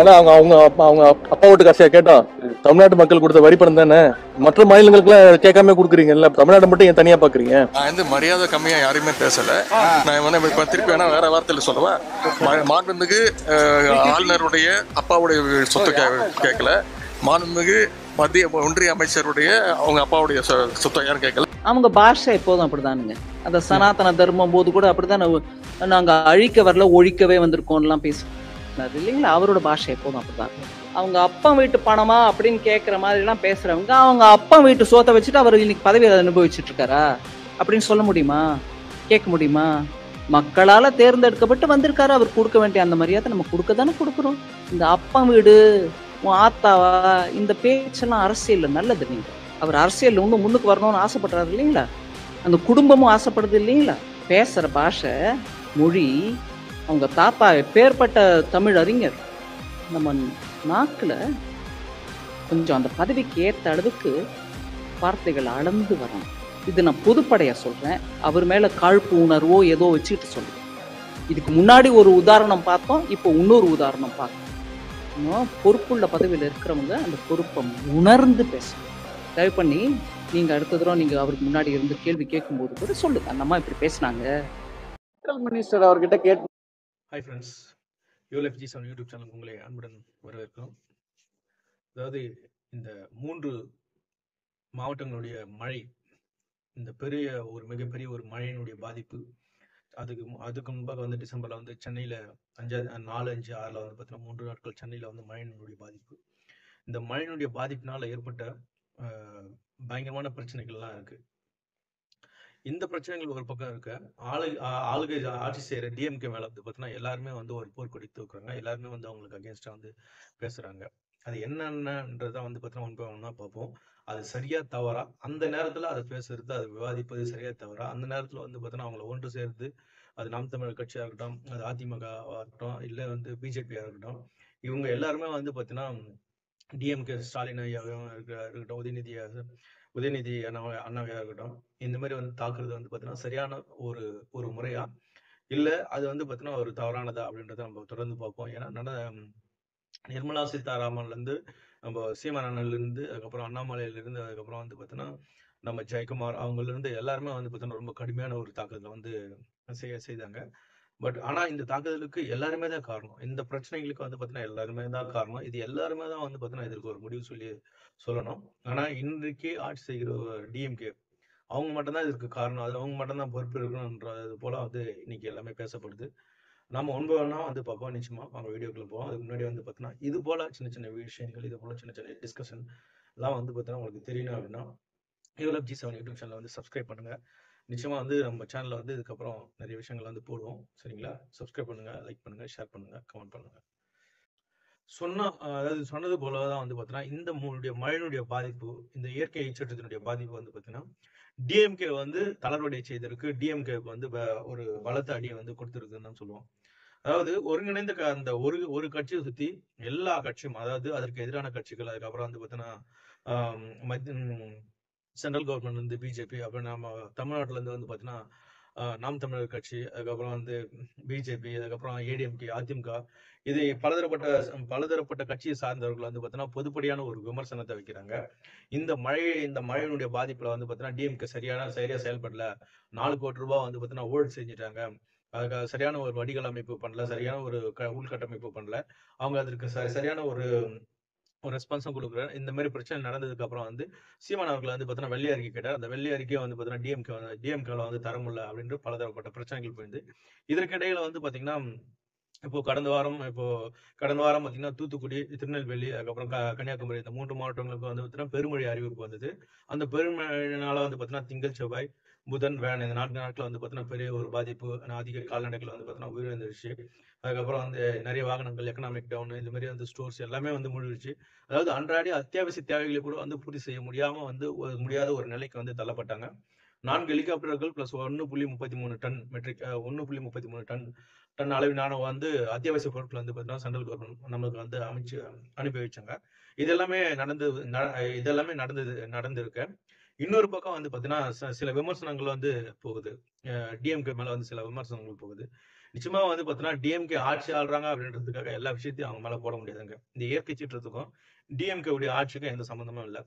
ஆனா அவங்க அவங்க அப்பா- அவங்க அப்பா வீட்டு காசையா கேட்டோம் தமிழ்நாட்டு மக்கள் கொடுத்த வரி பணம் தானே மற்ற மாநிலங்களுக்குலாம் கேட்காம கொடுக்குறீங்கல்ல தமிழ்நாடு மட்டும் ஏன் தனியா பாக்குறீங்க நான் வந்து மரியாதை கம்மியா யாரையுமே பேசல நான் வந்து இப்ப திருப்பி வேணா வேற வார்த்தையில சொல்லுவேன் மா- மாண்புமிகு அஹ், ஆளுநருடைய அப்பாவுடைய சொத்து கே- கேட்கல மாண்புமிகு மத்திய ஒன்றிய அமைச்சருடைய அவங்க அப்பாவுடைய சொ- சொத்தை யாரும் கேட்கல அவங்க பாஷை எப்போதும் அப்படிதானுங்க அந்த சனாதன தர்மம் போது கூட அப்படிதான் நாங்க அழிக்க வரல ஒழிக்கவே வந்திருக்கோம்லாம் பேசுறாரு இல்லைங்களா அவரோட பாஷை எப்போதும் அப்படிதான் அவங்க அப்பா வீட்டு பணமா அப்படின்னு கேட்குற மாதிரிலாம் பேசுறவங்க அவங்க அப்பா வீட்டு சோத்தை வச்சுட்டு அவர் இன்னைக்கு பதவியை அனுபவிச்சுட்டு இருக்காரா அப்படின்னு சொல்ல முடியுமா கேட்க முடியுமா மக்களால தேர்ந்தெடுக்கப்பட்டு வந்திருக்காரு அவர் கொடுக்க வேண்டிய அந்த மரியாதை நம்ம கொடுக்க தானே கொடுக்குறோம் இந்த அப்பா வீடு உன் ஆத்தாவா இந்த பேச்செல்லாம் அரசியல்ல நல்லது நீங்க அவர் அரசியல் இன்னும் முன்னுக்கு வரணும்னு ஆசைப்படுறாரு இல்லைங்களா அந்த குடும்பமும் ஆசைப்படுது இல்லைங்களா பேசுற பாஷை மொழி அவங்க தாத்தா பேர்பட்ட தமிழ் அறிஞர் நம்ம நாக்கில் கொஞ்சம் அந்த பதவிக்கு ஏற்ற அளவுக்கு வார்த்தைகள் அளந்து வரணும் இது நான் பொதுப்படையா சொல்றேன் அவர் மேல காழ்ப்பு உணர்வோ ஏதோ வச்சுக்கிட்டு சொல்றேன் இதுக்கு முன்னாடி ஒரு உதாரணம் பார்த்தோம் இப்போ இன்னொரு உதாரணம் பார்த்தோம் இன்னும் பொறுப்புள்ள பதவியில் இருக்கிறவங்க அந்த பொறுப்பை உணர்ந்து பேசணும் தயவு பண்ணி நீங்க அடுத்த தடவை நீங்க அவருக்கு முன்னாடி இருந்து கேள்வி கேட்கும்போது கூட சொல்லுங்க அந்த அம்மா இப்படி பேசுனாங்க மினிஸ்டர் அவர்கிட்ட கேட்டு hi friends ULFG seven YouTube channel உங்களை அன்புடன் வரவேற்கிறோம் அதாவது இந்த மூன்று மாவட்டங்களுடைய மழை இந்த பெரிய ஒரு மிகப்பெரிய ஒரு மழையினுடைய பாதிப்பு அதுக்கு மு- அதுக்கு முன்பாக வந்து டிசம்பர்ல வந்து சென்னையில அஞ்சா நாலு அஞ்சு ஆறுல வந்து பார்த்தீங்கன்னா மூன்று நாட்கள் சென்னையில வந்து மழையினுடைய பாதிப்பு இந்த மழையினுடைய பாதிப்பினால ஏற்பட்ட ஆஹ், பயங்கரமான பிரச்சனைகள்லாம் இருக்கு இந்த பிரச்சனைகள் ஒரு பக்கம் இருக்க ஆளு ஆ- ஆளுகை ஆட்சி செய்யற டிஎம்கே மேல வந்து பார்த்தீங்கன்னா எல்லாருமே வந்து ஒரு போர்க்கொடி தூக்குறாங்க எல்லாருமே வந்து அவங்களுக்கு அகேன்ஸ்டா வந்து பேசுறாங்க அது என்னென்னன்றத வந்து பார்த்தீங்கன்னா ஒன் பை ஒன்னா பார்ப்போம் அது சரியா தவறா அந்த நேரத்துல அதை பேசுறது அதை விவாதிப்பது சரியா தவறா அந்த நேரத்துல வந்து பார்த்தீங்கன்னா அவங்கள ஒன்று சேர்ந்து அது நாம் தமிழர் கட்சியா இருக்கட்டும் அது அதிமுக இருக்கட்டும் இல்ல வந்து பிஜேபியா இருக்கட்டும் இவங்க எல்லாருமே வந்து பார்த்தீங்கன்னா டிஎம்கே ஸ்டாலின் ஐயாவும் இருக்க- இருக்கட்டும் உதயநிதி உதயநிதி அண்ணா அண்ணாவையா இருக்கட்டும் இந்த மாதிரி வந்து தாக்குறது வந்து பார்த்தீங்கன்னா சரியான ஒரு ஒரு முறையா இல்ல அது வந்து பார்த்தீங்கன்னா ஒரு தவறானதா அப்படின்றத நம்ம தொடர்ந்து பார்ப்போம் ஏன்னா நட நிர்மலா சீதாராமன்ல இருந்து நம்ம சீமானன்ல இருந்து அதுக்கப்புறம் அண்ணாமலையில இருந்து அதுக்கப்புறம் வந்து பார்த்தீங்கன்னா நம்ம ஜெயக்குமார் அவங்கல இருந்து எல்லாருமே வந்து பார்த்தீங்கன்னா ரொம்ப கடுமையான ஒரு தாக்குதலை வந்து செய்ய செய்தாங்க பட் ஆனா இந்த தாக்குதலுக்கு எல்லாருமே தான் காரணம் இந்த பிரச்சனைகளுக்கு வந்து பார்த்தீங்கன்னா எல்லாருமே தான் காரணம் இது எல்லாருமே தான் வந்து பார்த்தீங்கன்னா இதற்கு ஒரு முடிவு சொல்லி சொல்லணும் ஆனா இன்றைக்கு ஆட்சி செய்கிற டிஎம்கே அவங்க மட்டும்தான் இதுக்கு காரணம் அது அவங்க மட்டும்தான் பொறுப்பு இருக்கணும்ன்றது போல வந்து இன்னைக்கு எல்லாமே பேசப்படுது நாம ஒன்பது ஒன்றா வந்து பார்ப்போம் நிச்சயமா அவங்க வீடியோக்குள்ள போவோம் அதுக்கு முன்னாடி வந்து பார்த்தீங்கன்னா இது போல சின்ன சின்ன விஷயங்கள் இது போல சின்ன சின்ன டிஸ்கஷன் எல்லாம் வந்து பார்த்தீங்கன்னா உங்களுக்கு தெரியணும் அப்படின்னா யூஎல்எஃப் ஜி செவன் யூடியூப் சேனலை வந்து சப்ஸ்கிரைப் பண்ணுங்க நிச்சயமா வந்து நம்ம சேனல்ல வந்து இதுக்கப்புறம் நிறைய விஷயங்கள் வந்து போடுவோம் சரிங்களா சப்ஸ்கிரைப் பண்ணுங்க லைக் பண்ணுங்க ஷேர் பண்ணுங்க கமெண்ட் பண்ணுங்க சொன்ன அதாவது சொன்னது போல தான் வந்து பார்த்தீங்கன்னா இந்த மூணுடைய மழையினுடைய பாதிப்பு இந்த இயற்கை சட்டத்தினுடைய பாதிப்பு வந்து பார்த்தீங்கன்னா டிஎம்கே வந்து தளர்வடை செய்திருக்கு டிஎம்கேக்கு வந்து வ- ஒரு பலத்த அடியை வந்து கொடுத்துருக்குன்னு தான் சொல்லுவோம் அதாவது ஒருங்கிணைந்த க- அந்த ஒரு ஒரு கட்சியை சுத்தி எல்லா கட்சியும் அதாவது அதற்கு எதிரான கட்சிகள் அதுக்கப்புறம் வந்து பார்த்தீங்கன்னா சென்ட்ரல் கவர்மெண்ட் வந்து பிஜேபி அப்புறம் நம்ம தமிழ்நாட்டுல இருந்து வந்து பார்த்தீங்கன்னா ஆஹ் நாம் தமிழர் கட்சி அதுக்கப்புறம் வந்து பிஜேபி அதுக்கப்புறம் ஏடிஎம்கே அதிமுக இது பலதரப்பட்ட பலதரப்பட்ட கட்சியை சார்ந்தவர்கள் வந்து பார்த்தீங்கன்னா பொதுப்படியான ஒரு விமர்சனத்தை வைக்கிறாங்க இந்த மழை இந்த மழையினுடைய பாதிப்புல வந்து பார்த்தீங்கன்னா டிஎம்கே சரியான சரியா செயல்படல நாலு கோடி ரூபாய் வந்து பார்த்தீங்கன்னா ஊழல் செஞ்சுட்டாங்க அதுக்கு சரியான ஒரு வடிகள் அமைப்பு பண்ணல சரியான ஒரு க- உள்கட்டமைப்பு பண்ணல அவங்க அதற்கு ச- சரியான ஒரு ஒரு ரெஸ்பான்ஸும் கொடுக்குற இந்த மாதிரி பிரச்சனை நடந்ததுக்கு அப்புறம் வந்து சீமான் அவர்கள் வந்து பார்த்தீங்கன்னா வெள்ளை அறிக்கை கேட்டார் அந்த வெள்ளை அறிக்கையை வந்து பார்த்தீங்கன்னா டிஎம்கே வந்து டிஎம்கேல வந்து தர முடியல அப்படின்ற பலதரப்பட்ட பிரச்சனைகள் போயிருந்து இதற்கிடையில வந்து பார்த்தீங்கன்னா இப்போ கடந்த வாரம் இப்போ கடந்த வாரம் பார்த்தீங்கன்னா தூத்துக்குடி திருநெல்வேலி அதுக்கப்புறம் க- கன்னியாகுமரி இந்த மூன்று மாவட்டங்களுக்கு வந்து பார்த்தீங்கன்னா பெருமழை அறிவிப்பு வந்தது அந்த பெருமழையினால வந்து பார்த்தீங்கன்னா திங்கள் செவ்வாய் புதன் வேன் இந்த நான்கு நாட்கள் வந்து பார்த்தீங்கன்னா பெரிய ஒரு பாதிப்பு ஆனா அதிக கால்நடைகள் வந்து பார்த்தீங்கன்னா உயிரிழந்துருச்சு அதுக்கப்புறம் வந்து நிறைய வாகனங்கள் எக்கனாமிக் டவுன் இந்த மாதிரி வந்து ஸ்டோர்ஸ் எல்லாமே வந்து மூழ்கிடுச்சு அதாவது அன்றாட அத்தியாவசிய தேவைகளை கூட வந்து பூர்த்தி செய்ய முடியாம வந்து ஒரு முடியாத ஒரு நிலைக்கு வந்து தள்ளப்பட்டாங்க நான்கு ஹெலிகாப்டர்கள் பிளஸ் ஒன்னு புள்ளி முப்பத்தி மூணு டன் மெட்ரிக் ஒன்னு புள்ளி முப்பத்தி மூணு டன் டன் அளவிலான வந்து அத்தியாவசிய பொருட்கள் வந்து பார்த்தீங்கன்னா சென்ட்ரல் கவர்மெண்ட் நம்மளுக்கு வந்து அமைச்சு அனுப்பி வச்சாங்க இது எல்லாமே நடந்தது ந- இதெல்லாமே நடந்தது நடந்திருக்கு இன்னொரு பக்கம் வந்து பார்த்தீங்கன்னா ச- சில விமர்சனங்கள் வந்து போகுது டிஎம்கே மேல வந்து சில விமர்சனங்கள் போகுது நிச்சயமா வந்து பார்த்தீங்கன்னா டிஎம்கே ஆட்சி ஆள்றாங்க அப்படின்றதுக்காக எல்லா விஷயத்தையும் அவங்க மேல போட முடியாதுங்க இந்த இயற்கை சீற்றத்துக்கும் டிஎம்கே உடைய ஆட்சிக்கும் எந்த சம்மந்தமும் இல்லை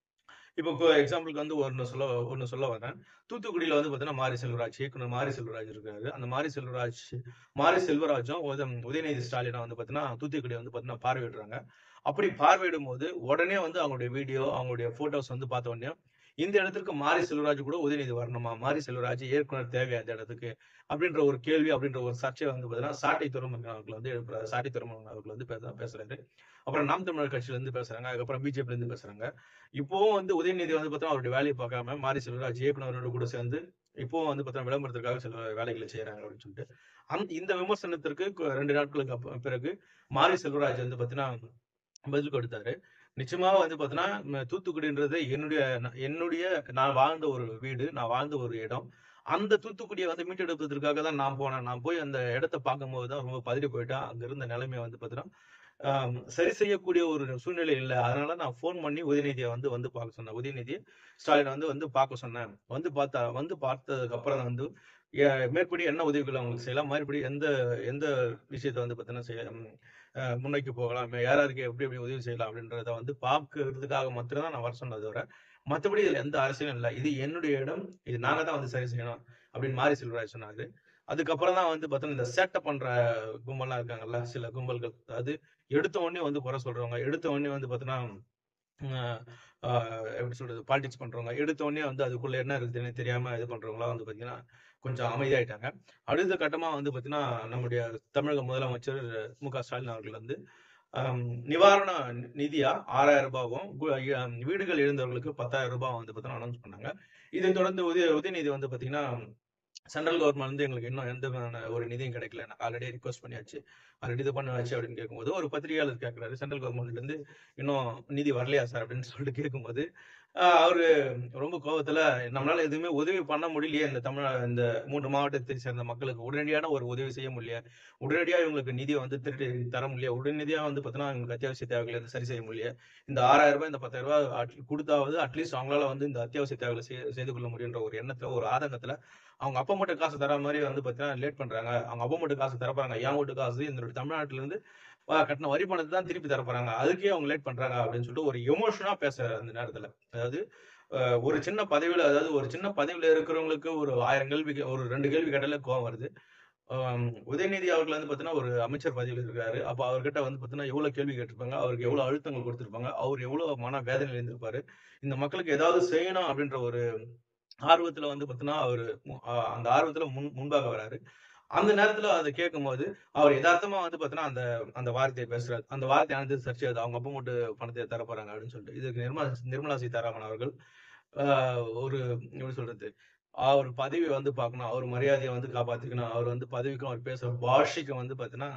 இப்போ எக்ஸாம்பிளுக்கு வந்து ஒன்று சொல்ல ஒன்று சொல்ல வரேன் தூத்துக்குடியில வந்து பார்த்தீங்கன்னா மாரி செல்வராஜ் இயக்குனர் மாரி செல்வராஜ் இருக்காரு அந்த மாரி செல்வராஜ் மாரி செல்வராஜும் உத- உதயநிதி ஸ்டாலினை வந்து பார்த்தீங்கன்னா தூத்துக்குடி வந்து பார்த்தீங்கன்னா பார்வையிடுறாங்க அப்படி பார்வையிடும் போது உடனே வந்து அவங்களுடைய வீடியோ அவங்களுடைய போட்டோஸ் வந்து பார்த்த உடனே இந்த இடத்துக்கு மாரி செல்வராஜ் கூட உதயநிதி வரணுமா மாரி செல்வராஜ் இயக்குனர் தேவையா இந்த இடத்துக்கு அப்படின்ற ஒரு கேள்வி அப்படின்ற ஒரு சர்ச்சை வந்து பார்த்தீங்கன்னா சாட்டை துறைமுருகன் அவர்கள் வந்து எழுப்புறாரு சாட்டை துறைமுருகன் அவர்கள் வந்து பேச பேசுறாரு அப்புறம் நாம் தமிழர் கட்சியில இருந்து பேசுறாங்க அதுக்கப்புறம் பிஜேபில இருந்து பேசுறாங்க இப்போவும் வந்து உதயநிதி வந்து பார்த்தா அவருடைய வேலையை பார்க்காம மாரி செல்வராஜ் இயக்குனரோட கூட சேர்ந்து இப்போவும் வந்து பார்த்தா விளம்பரத்திற்காக சில வேலைகளை செய்யறாங்க அப்படின்னு சொல்லிட்டு அந்த இந்த விமர்சனத்திற்கு கு- ரெண்டு நாட்களுக்கு அப்ப- பிறகு மாரி செல்வராஜ் வந்து பார்த்தீங்கன்னா பதில் கொடுத்தாரு நிச்சயமா வந்து பார்த்தீங்கன்னா ம- தூத்துக்குடின்றது என்னுடைய ந- என்னுடைய நான் வாழ்ந்த ஒரு வீடு நான் வாழ்ந்த ஒரு இடம் அந்த தூத்துக்குடியை வந்து மீட்டெடுப்பதற்காக தான் நான் போனேன் நான் போய் அந்த இடத்த பார்க்கும்போது தான் ரொம்ப பதறி போயிட்டேன் அங்க இருந்த நிலைமை வந்து பார்த்தீங்கன்னா ஆம், சரி செய்யக்கூடிய ஒரு சூழ்நிலை இல்லை அதனால நான் ஃபோன் பண்ணி உதயநிதியை வந்து வந்து பார்க்க சொன்னேன் உதயநிதி ஸ்டாலின் வந்து வந்து பார்க்க சொன்னேன் வந்து பார்த்தா வந்து பார்த்ததுக்கு அப்புறம் தான் வந்து எ- மேற்படி என்ன உதவிகள் அவங்களுக்கு செய்யலாம் மறுபடி எந்த எந்த விஷயத்தை வந்து பார்த்தீங்கன்னா செய்ய ம், அஹ், முன்னோக்கி போகலாம் யார் யாருக்கு எப்படி எப்படி உதவி செய்யலாம் அப்படின்றத வந்து பார்க்கறதுக்காக மட்டும்தான் நான் வர சொன்னதை தவிர மற்றபடி இதுல எந்த அரசியலும் இல்லை இது என்னுடைய இடம் இது நாங்க தான் வந்து சரி செய்யணும் அப்படின்னு மாரி செல்வராஜ் சொன்னாரு அதுக்கப்புறம் தான் வந்து பார்த்தோன்னா இந்த சேட்டை பண்ற கும்பல்லாம் இருக்காங்கல்ல சில கும்பல்கள் அதாவது எடுத்த உடனே வந்து குறை சொல்றவங்க எடுத்த உடனே வந்து பார்த்தோன்னா ஆஹ் ஆஹ் எப்படி சொல்றது பாலிடிக்ஸ் பண்றவங்க எடுத்த உடனே வந்து அதுக்குள்ள என்ன இருக்குதுன்னு தெரியாம இது பண்றவங்களாம் வந்து பாத்தீங்கன்னா கொஞ்சம் அமைதியாயிட்டாங்க அடுத்த கட்டமா வந்து பாத்தீங்கன்னா நம்முடைய தமிழக முதலமைச்சர் மு க ஸ்டாலின் அவர்கள் வந்து ஆம், நிவாரண நிதியா ஆறாயிரம் ரூபாவும் கு- அஹ் வீடுகள் இழந்தவர்களுக்கு பத்தாயிரம் ரூபாய் வந்து பார்த்தீங்கன்னா அனௌன்ஸ் பண்ணாங்க இதை தொடர்ந்து உதய உதயநிதி வந்து பாத்தீங்கன்னா சென்ட்ரல் கவர்மெண்ட் வந்து எங்களுக்கு இன்னும் எந்த விதமான ஒரு நிதியும் கிடைக்கல நான் ஆல்ரெடி ரிக்வஸ்ட் பண்ணியாச்சு ஆல்ரெடி இது பண்ணாச்சு அப்படின்னு கேட்கும்போது ஒரு பத்திரிகையாளர் கேட்கிறாரு சென்ட்ரல் கவர்மெண்ட்ல இருந்து இன்னும் நிதி வரலையா சார் அப்படின்னு சொல்லிட்டு கேட்கும்போது ஆஹ் அவரு ரொம்ப கோவத்துல நம்மளால எதுவுமே உதவி பண்ண முடியலையே இந்த தமிழ் இந்த மூன்று மாவட்டத்தை சேர்ந்த மக்களுக்கு உடனடியான ஒரு உதவி செய்ய முடியல உடனடியா இவங்களுக்கு நிதியை வந்து திருட்டி தர முடியல உடனடியா வந்து பார்த்தீங்கன்னா இவங்களுக்கு அத்தியாவசிய தேவைகளை வந்து சரி செய்ய முடியல இந்த ஆறாயிரம் ரூபாய் இந்த பத்தாயிரம் ரூபாய் at- கொடுத்தாவது அட்லீஸ்ட் அவங்களால வந்து இந்த அத்தியாவசிய தேவைகளை செய்ய- செய்து கொள்ள முடியுன்ற ஒரு எண்ணத்துல ஒரு ஆதங்கத்துல அவங்க அப்பா மட்டும் காசு தர மாதிரி வந்து பார்த்தீங்கன்னா லேட் பண்றாங்க அவங்க அப்பா மட்டும் காசு தர போறாங்க என் வீட்டு காசு இந்த தமிழ்நாட்டுல இருந்து வா- கட்டின வரி பணத்தை தான் திருப்பி தர போறாங்க அதுக்கே அவங்க லேட் பண்றாங்க அப்படின்னு சொல்லிட்டு ஒரு எமோஷனா பேசுறாரு அந்த நேரத்துல அதாவது அஹ், ஒரு சின்ன பதவியில அதாவது ஒரு சின்ன பதவியில இருக்கிறவங்களுக்கு ஒரு ஆயிரம் கேள்வி கே- ஒரு ரெண்டு கேள்வி கேட்டாலே கோவம் வருது ஆம், உதயநிதி அவர்கள் வந்து பார்த்தீங்கன்னா ஒரு அமைச்சர் பதவியில் இருக்காரு அப்போ அவர்கிட்ட வந்து பார்த்தீங்கன்னா எவ்வளவு கேள்வி கேட்டிருப்பாங்க அவருக்கு எவ்வளவு அழுத்தங்கள் கொடுத்திருப்பாங்க அவர் எவ்வளவு மன வேதனையில் இருந்திருப்பாரு இந்த மக்களுக்கு ஏதாவது செய்யணும் அப்படின்ற ஒரு ஆர்வத்துல வந்து பார்த்தீங்கன்னா அவர் அந்த ஆர்வத்துல முன் முன்பாக வராரு அந்த நேரத்துல அதை கேட்கும்போது அவர் யதார்த்தமா வந்து பார்த்தீங்கன்னா அந்த அந்த வார்த்தையை பேசுறாரு அந்த வார்த்தையானது சர்ச்சை அவங்க அப்பா மட்டும் பணத்தை தர போறாங்க அப்படின்னு சொல்லிட்டு இதுக்கு நிர்மலா நிர்மலா சீதாராமன் அவர்கள் ஆஹ், ஒரு எப்படி சொல்றது அவர் பதவி வந்து பார்க்கணும் அவர் மரியாதையை வந்து காப்பாத்திக்கணும் அவர் வந்து பதவிக்கும் அவர் பேசுற பாஷைக்கும் வந்து பார்த்தீங்கன்னா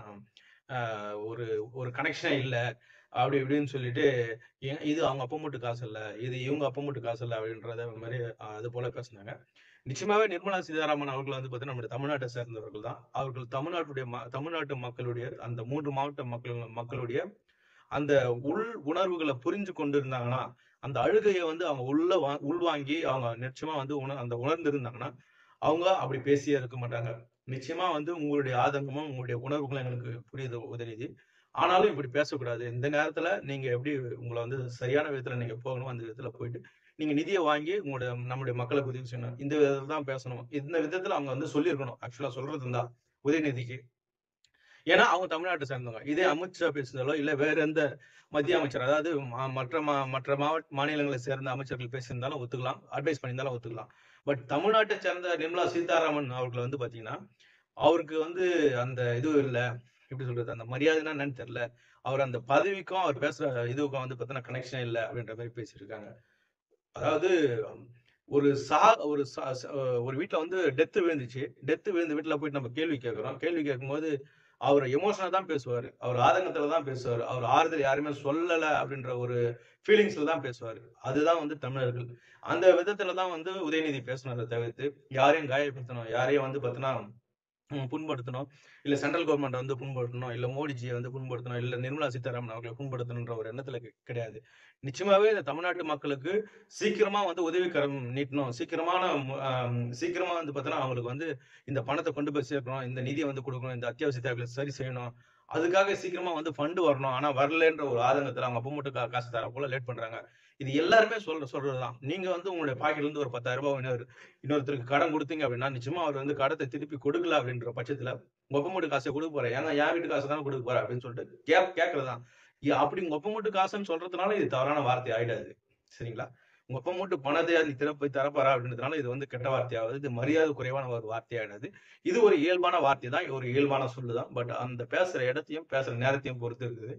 ஆஹ், ஒரு ஒரு கனெக்ஷனே இல்லை அப்படி இப்படின்னு சொல்லிட்டு ஏன் இது அவங்க அப்பா மட்டும் காசு இல்ல இது இவங்க அப்பா மட்டும் காசு இல்ல அப்படின்றத மாதிரி ஆஹ், அது போல பேசுனாங்க நிச்சயமாவே நிர்மலா சீதாராமன் அவர்கள் வந்து பார்த்தீங்கன்னா நம்முடைய தமிழ்நாட்டை சேர்ந்தவர்கள் தான் அவர்கள் தமிழ்நாட்டுடைய ம- தமிழ்நாட்டு மக்களுடைய அந்த மூன்று மாவட்ட மக்கள் மக்களுடைய அந்த உள் உணர்வுகளை புரிஞ்சு கொண்டு இருந்தாங்கன்னா அந்த அழுகையை வந்து அவங்க உள்ள வா- உள்வாங்கி அவங்க நிச்சயமா வந்து உண அந்த உணர்ந்து இருந்தாங்கன்னா அவங்க அப்படி பேசியே இருக்க மாட்டாங்க நிச்சயமா வந்து உங்களுடைய ஆதங்கமும் உங்களுடைய உணர்வுகளும் எங்களுக்கு புரியுது உதயநிதி ஆனாலும் இப்படி பேசக்கூடாது இந்த நேரத்துல நீங்க எப்படி உங்களை வந்து சரியான விதத்துல நீங்க போகணும் அந்த விதத்துல போயிட்டு நீங்க நிதியை வாங்கி உங்களுடைய நம்முடைய மக்களுக்கு உதவி செய்யணும் இந்த விதத்துல தான் பேசணும் இந்த விதத்துல அவங்க வந்து சொல்லியிருக்கணும் ஆக்சுவலா சொல்றது தான் உதயநிதிக்கு ஏன்னா அவங்க தமிழ்நாட்டை சேர்ந்தவங்க இதே அமித்ஷா பேசுனாலோ இல்ல வேற எந்த மத்திய அமைச்சர் அதாவது ம- மற்ற மா- மற்ற மாவட்ட மாநிலங்களை சேர்ந்த அமைச்சர்கள் பேசியிருந்தாலும் ஒத்துக்கலாம் அட்வைஸ் பண்ணியிருந்தாலும் ஒத்துக்கலாம் பட் தமிழ்நாட்டை சேர்ந்த நிர்மலா சீதாராமன் அவர்கள் வந்து பாத்தீங்கன்னா அவருக்கு வந்து அந்த இது இல்ல எப்படி சொல்றது அந்த மரியாதைனா என்னன்னு தெரியல அவர் அந்த பதவிக்கும் அவர் பேசுற இதுக்கும் வந்து பார்த்தீங்கன்னா கனெக்ஷன் இல்லை அப்படின்ற மாதிரி பேசியிருக்காங்க அதாவது ஒரு சா ஒரு சா- ச- ஒரு வீட்ல வந்து டெத்து விழுந்துச்சு டெத்து விழுந்த வீட்ல போயிட்டு நம்ம கேள்வி கேட்கிறோம் கேள்வி கேட்கும்போது அவர் எமோஷனா தான் பேசுவாரு அவர் ஆதங்கத்துல தான் பேசுவார் அவர் ஆறுதல் யாருமே சொல்லல அப்படின்ற ஒரு ஃபீலிங்ஸ்ல தான் பேசுவாரு அதுதான் வந்து தமிழர்கள் அந்த விதத்துல தான் வந்து உதயநிதி பேசினதை தவிர்த்து யாரையும் காயப்படுத்தணும் யாரையும் வந்து பார்த்தீங்கன்னா ம், புண்படுத்தணும் இல்ல சென்ட்ரல் கவர்மெண்ட் வந்து புண்படுத்தணும் இல்ல மோடிஜியை வந்து புண்படுத்தணும் இல்ல நிர்மலா சீதாராமன் அவர்களை புண்படுத்தணுன்ற ஒரு எண்ணத்துல கி- கிடையாது நிச்சயமாவே இந்த தமிழ்நாட்டு மக்களுக்கு சீக்கிரமா வந்து உதவிக்கரம் நீட்டணும் சீக்கிரமான மு- ஆம், சீக்கிரமா வந்து பார்த்தோன்னா அவங்களுக்கு வந்து இந்த பணத்தை கொண்டு போய் சேர்க்கணும் இந்த நிதியை வந்து கொடுக்கணும் இந்த அத்தியாவசிய தேவைகளை சரி செய்யணும் அதுக்காக சீக்கிரமா வந்து ஃபண்டு வரணும் ஆனா வரலன்ற ஒரு ஆதங்கத்துல அவங்க அப்போ மட்டும் கா- காசு தர போல லேட் பண்றாங்க இது எல்லாருமே சொல்ற சொல்றதுதான் நீங்க வந்து உங்களுடைய பாக்கெட்ல இருந்து ஒரு பத்தாயிரம் ரூபாய் இன்னொரு இன்னொருத்தருக்கு கடன் கொடுத்தீங்க அப்படின்னா நிச்சயமா அவர் வந்து கடத்தை திருப்பி கொடுக்கல அப்படின்ற பட்சத்துல உங்க ஒப்ப மட்டும் காசை கொடுக்க போறேன் ஏன்னா என் வீட்டு காசு தானே கொடுக்க போறேன் அப்படின்னு சொல்லிட்டு கே கேட்கறதுதான் இ- அப்படி உங்க ஒப்ப மட்டும் காசுன்னு சொல்றதுனால இது தவறான வார்த்தை ஆயிடாது சரிங்களா உங்க ஒப்ப மட்டும் பணத்தை நீ திற போய் தரப்பாரா அப்படின்றதுனால இது வந்து கெட்ட வார்த்தையாகுது இது மரியாதை குறைவான ஒரு வார்த்தையாயிடாது இது ஒரு இயல்பான வார்த்தை தான் ஒரு இயல்பான சொல்லுதான் பட் அந்த பேசுற இடத்தையும் பேசுற நேரத்தையும் பொறுத்து இருக்குது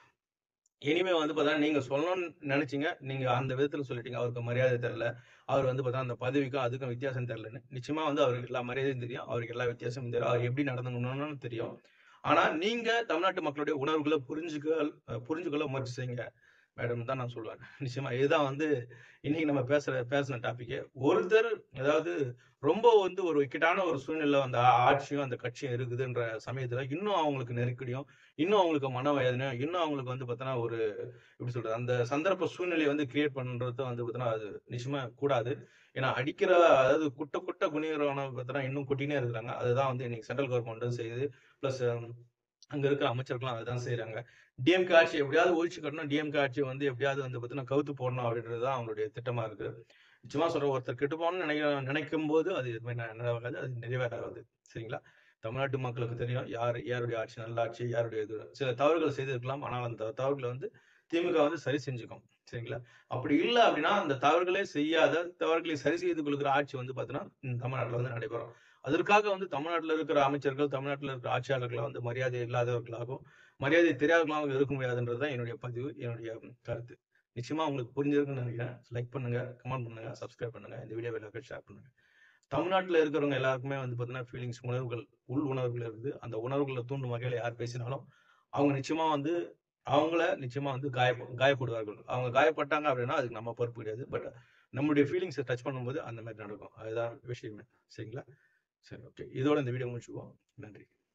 இனிமே வந்து பார்த்தா நீங்க சொல்லணும்னு நினைச்சீங்க நீங்க அந்த விதத்துல சொல்லிட்டீங்க அவருக்கு மரியாதை தெரியல அவர் வந்து பார்த்தா அந்த பதவிக்கும் அதுக்கும் வித்தியாசம் தெரியலன்னு நிச்சயமா வந்து அவருக்கு எல்லா மரியாதையும் தெரியும் அவருக்கு எல்லா வித்தியாசமும் தெரியும் அவர் எப்படி நடந்துக்கணும்னு தெரியும் ஆனா நீங்க தமிழ்நாட்டு மக்களுடைய உணர்வுகளை புரிஞ்சுக்க அஹ் புரிஞ்சுக்கொள்ள முயற்சி செய்யுங்க மேடம் தான் நான் சொல்லுவேன் நிச்சயமா இதுதான் வந்து இன்னைக்கு நம்ம பேசுற பேசின டாபிக்கே ஒருத்தர் அதாவது ரொம்ப வந்து ஒரு இக்கட்டான ஒரு சூழ்நிலை அந்த ஆட்சியும் அந்த கட்சியும் இருக்குதுன்ற சமயத்துல இன்னும் அவங்களுக்கு நெருக்கடியும் இன்னும் அவங்களுக்கு மன வேதனையும் இன்னும் அவங்களுக்கு வந்து பார்த்தோன்னா ஒரு எப்படி சொல்றது அந்த சந்தர்ப்ப சூழ்நிலையை வந்து கிரியேட் பண்றது வந்து பார்த்தோன்னா அது நிச்சயமா கூடாது ஏன்னா அடிக்கிற அதாவது குட்ட குட்ட குனிகிறவன பார்த்தோன்னா இன்னும் கொட்டினே இருக்கிறாங்க அதுதான் வந்து இன்னைக்கு சென்ட்ரல் கவர்மெண்ட்டும் செய்யுது ப்ளஸ் அங்க இருக்கிற அமைச்சர்களும் அதுதான் செய்யறாங்க டிஎம்கே ஆட்சி எப்படியாவது ஒழிச்சு கட்டணும் டிஎம்கே ஆட்சி வந்து எப்படியாவது வந்து பார்த்தீங்கன்னா கவுத்து போடணும் அப்படின்றது தான் அவங்களுடைய திட்டமா இருக்கு நிச்சயமா சொல்ற ஒருத்தர் கெட்டு போகணும்னு நினைக்க நினைக்கும் போது அது எதுவுமே ந- நிறைவேறாது அது நிறைவேறாது சரிங்களா தமிழ்நாட்டு மக்களுக்கு தெரியும் யார் யாருடைய ஆட்சி நல்ல ஆட்சி யாருடைய இது சில தவறுகள் செய்திருக்கலாம் ஆனால் அந்த தவறுகளை வந்து திமுக வந்து சரி செஞ்சுக்கும் சரிங்களா அப்படி இல்லை அப்படின்னா அந்த தவறுகளே செய்யாத தவறுகளை சரி செய்து கொள்கிற ஆட்சி வந்து பார்த்தீங்கன்னா இந்த தமிழ்நாட்டில் வந்து நடைபெறும் அதற்காக வந்து தமிழ்நாட்டில் இருக்கிற அமைச்சர்கள் தமிழ்நாட்டில் இருக்கிற ஆட்சியாளர்களை வந்து மரியாதை இல்லாதவர்களாகவும் மரியாதை தெரியாதவர்களாகவும் இருக்க முடியாதுன்றது தான் என்னுடைய பதிவு என்னுடைய கருத்து நிச்சயமா உங்களுக்கு புரிஞ்சிருக்குன்னு நினைக்கிறேன் லைக் பண்ணுங்க கமெண்ட் பண்ணுங்க சப்ஸ்கிரைப் பண்ணுங்க இந்த வீடியோ எல்லாருக்கும் ஷேர் பண்ணுங்க தமிழ்நாட்டில் இருக்கிறவங்க எல்லாருக்குமே வந்து பார்த்தீங்கன்னா ஃபீலிங்ஸ் உணர்வுகள் உள் உணர்வுகள் இருக்குது அந்த உணர்வுகளை தூண்டும் வகையில் யார் பேசினாலும் அவங்க நிச்சயமா வந்து அவங்கள நிச்சயமா வந்து காய காயப்படுவார்கள் அவங்க காயப்பட்டாங்க அப்படின்னா அதுக்கு நம்ம பொறுப்பு கிடையாது பட் நம்மளுடைய ஃபீலிங்ஸை டச் பண்ணும்போது அந்த மாதிரி நடக்கும் அதுதான் விஷயமே சரிங்களா சரி ஓகே இதோட இந்த வீடியோ முடிச்சுக்குவோம் நன்றி